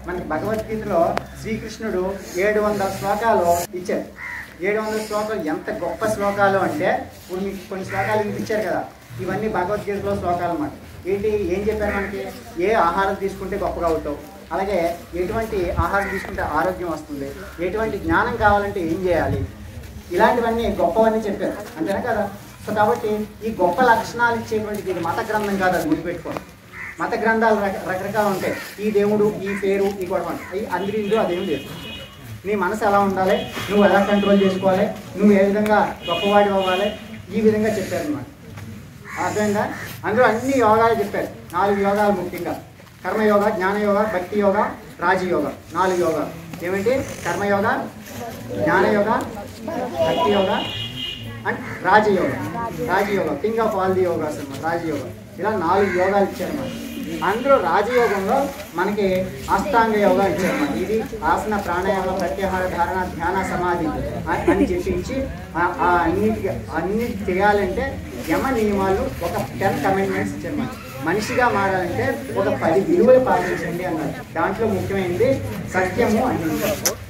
మనకి భగవద్గీతలో శ్రీకృష్ణుడు ఏడు వందల శ్లోకాలు ఇచ్చారు ఏడు వందల శ్లోకాలు ఎంత గొప్ప శ్లోకాలు అంటే ఇప్పుడు మీకు కొన్ని శ్లోకాలు మీకు ఇచ్చారు కదా ఇవన్నీ భగవద్గీతలో శ్లోకాలు అన్నమాట ఏంటి ఏం చెప్పారు మనకి ఏ ఆహారం తీసుకుంటే గొప్పగా అవుతావు అలాగే ఎటువంటి ఆహారం తీసుకుంటే ఆరోగ్యం వస్తుంది ఎటువంటి జ్ఞానం కావాలంటే ఏం చేయాలి ఇలాంటివన్నీ గొప్పవన్నీ చెప్పారు అంతేనా కదా సో కాబట్టి ఈ గొప్ప లక్షణాలు ఇచ్చేటువంటిది ఇది మత గ్రంథం కాదు అది గుర్తుపెట్టుకోండి మత గ్రంథాలు రక- రకరకాలు ఉంటాయి ఈ దేవుడు ఈ పేరు ఈ గొడవ ఈ అందరి అదేం లేదు నీ మనసు ఎలా ఉండాలి నువ్వు ఎలా కంట్రోల్ చేసుకోవాలి నువ్వు ఏ విధంగా గొప్పవాడి అవ్వాలి ఈ విధంగా చెప్పారు అన్నమాట అర్థమైందా అందులో అన్ని యోగాలు చెప్పారు నాలుగు యోగాలు ముఖ్యంగా కర్మయోగ జ్ఞానయోగ భక్తి యోగ రాజయోగ నాలుగు యోగాలు ఏమిటి కర్మయోగ జ్ఞానయోగ భక్తి యోగ and Rajayoga Rajayoga king of all the yogas అన్నమాట రాజయోగ ఇలా నాలుగు యోగాలు ఇచ్చారన్నమాట అందులో రాజయోగంలో మనకి అష్టాంగ యోగా ఇచ్చారన్నమాట ఇది ఆసన ప్రాణాయామ ప్రత్యాహార ధారణ ధ్యాన సమాధి అని అని చెప్పించి ఆ- ఆ అన్నిటికి అన్ని చేయాలంటే యమ నియమాలు ఒక టెన్ కమెంట్మెంట్స్ ఇచ్చారన్నమాట మనిషిగా మారాలంటే ఒక పది విలువలు పాటించండి అన్నారు దాంట్లో ముఖ్యమైనది సత్యము అహింస